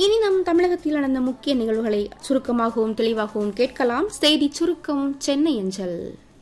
இனி நம் தமிழகத்தில் நடந்த முக்கிய நிகழ்வுகளை சுருக்கமாகவும் தெளிவாகவும் கேட்கலாம் செய்தி சுருக்கம் சென்னை அஞ்சல்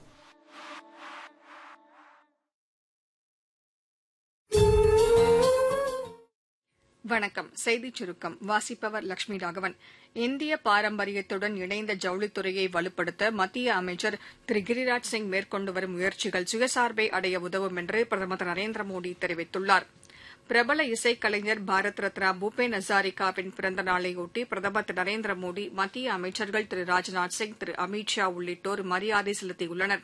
வணக்கம் செய்திச் சுருக்கம் வாசிப்பவர் லட்சுமி ராகவன் இந்திய பாரம்பரியத்துடன் இணைந்த ஜவுளித்துறையை வலுப்படுத்த மத்திய அமைச்சர் திரு கிரிராஜ் சிங் மேற்கொண்டு வரும் முயற்சிகள் சுயசார்பை அடைய உதவும் என்று பிரதமர் திரு நரேந்திர மோடி தெரிவித்துள்ளார் பிரபல இசைக்கலைஞர் பாரத் ரத்னா பூபேன் ஹசாரிகாவின் பிறந்த நாளையொட்டி பிரதமர் திரு நரேந்திர மோடி மத்திய அமைச்சர்கள் திரு ராஜ்நாத் சிங் திரு அமித் ஷா உள்ளிட்டோர் மரியாதை செலுத்தியுள்ளனா்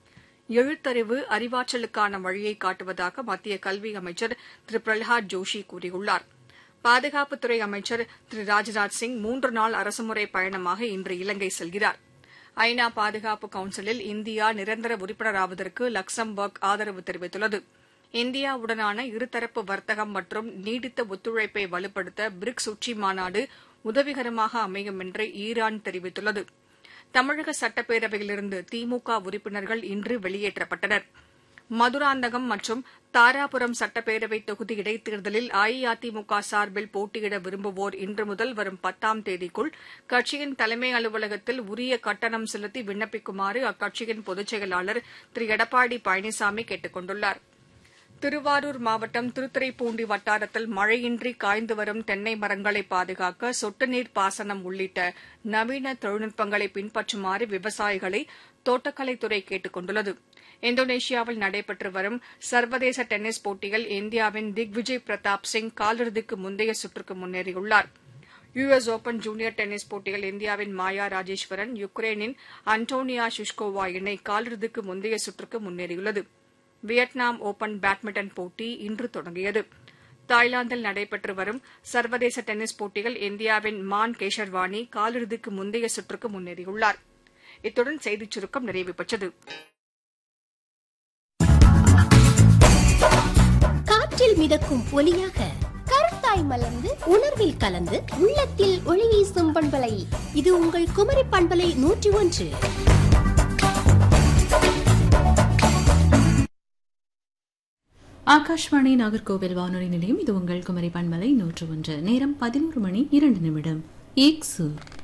எழுத்தறிவு அறிவாற்றலுக்கான வழியை காட்டுவதாக மத்திய கல்வி அமைச்சர் திரு பிரல்ஹாத் ஜோஷி கூறியுள்ளார் பாதுகாப்புத்துறை அமைச்சர் திரு ராஜ்நாத் சிங் மூன்று நாள் அரசுமுறை பயணமாக இன்று இலங்கை செல்கிறார் ஐநா பாதுகாப்பு கவுன்சிலில் இந்தியா நிரந்தர உறுப்பினராவதற்கு லக்சம்பர்க் ஆதரவு தெரிவித்துள்ளது இந்தியாவுடனான இருதரப்பு வர்த்தகம் மற்றும் நீடித்த ஒத்துழைப்பை வலுப்படுத்த பிரிக்ஸ் உச்சி மாநாடு உதவிகரமாக அமையும் என்று ஈரான் தெரிவித்துள்ளது தமிழக சட்டப்பேரவையிலிருந்து திமுக உறுப்பினர்கள் இன்று வெளியேற்றப்பட்டனர் மதுராந்தகம் மற்றும் தாராபுரம் சட்டப்பேரவை தொகுதி இடைத்தேர்தலில் அஇஅதிமுக சார்பில் போட்டியிட விரும்புவோர் இன்று முதல் வரும் பத்தாம் தேதிக்குள் கட்சியின் தலைமை அலுவலகத்தில் உரிய கட்டணம் செலுத்தி விண்ணப்பிக்குமாறு அக்கட்சியின் பொதுச் செயலாளர் திரு எடப்பாடி பழனிசாமி கேட்டுக் கொண்டுள்ளாா் திருவாரூர் மாவட்டம் திருத்துறைப்பூண்டி வட்டாரத்தில் மழையின்றி காய்ந்து வரும் தென்னை மரங்களை பாதுகாக்க சொட்டு நீர் பாசனம் உள்ளிட்ட நவீன தொழில்நுட்பங்களை பின்பற்றுமாறு விவசாயிகளை தோட்டக்கலைத்துறை கேட்டுக் கொண்டுள்ளது இந்தோனேஷியாவில் நடைபெற்று வரும் சர்வதேச டென்னிஸ் போட்டியில் இந்தியாவின் திக்விஜய் பிரதாப் சிங் காலிறுதிக்கு முந்தைய சுற்றுக்கு முன்னேறியுள்ளார் U S Open junior tennis போட்டியில் இந்தியாவின் மாயா ராஜேஸ்வரன் யுக்ரைனின் அன்டோனியா ஷிஷ்கோவா இணை காலிறுதிக்கு முந்தைய சுற்றுக்கு முன்னேறியுள்ளது வியட்நாம் ஓபன் பேட்மிண்டன் போட்டி இன்று தொடங்கியது தாய்லாந்தில் நடைபெற்று வரும் சர்வதேச டென்னிஸ் போட்டியில் இந்தியாவின் மான் கேஷர்வானி காலிறுதிக்கு முந்தைய சுற்றுக்கு முன்னேறியுள்ளார் இத்துடன் செய்திச் சுருக்கம் நிறைவு பெற்றது காற்றில் மிதக்கும் ஒலியாக கருத்தாய் மலர்ந்து உணர்வில் கலந்து உள்ளத்தில் ஒளி வீசும் பண்பலை இது உங்கள் குமரி பண்பலை நூற்றி ஒன்று ஆகாஷ்வாணி நாகர்கோவில் வானொலி நிலையம் இது உங்கள் குமரி பண்பலை நூற்று ஒன்று நேரம் பதினோரு மணி இரண்டு நிமிடம் ஏக் சூர்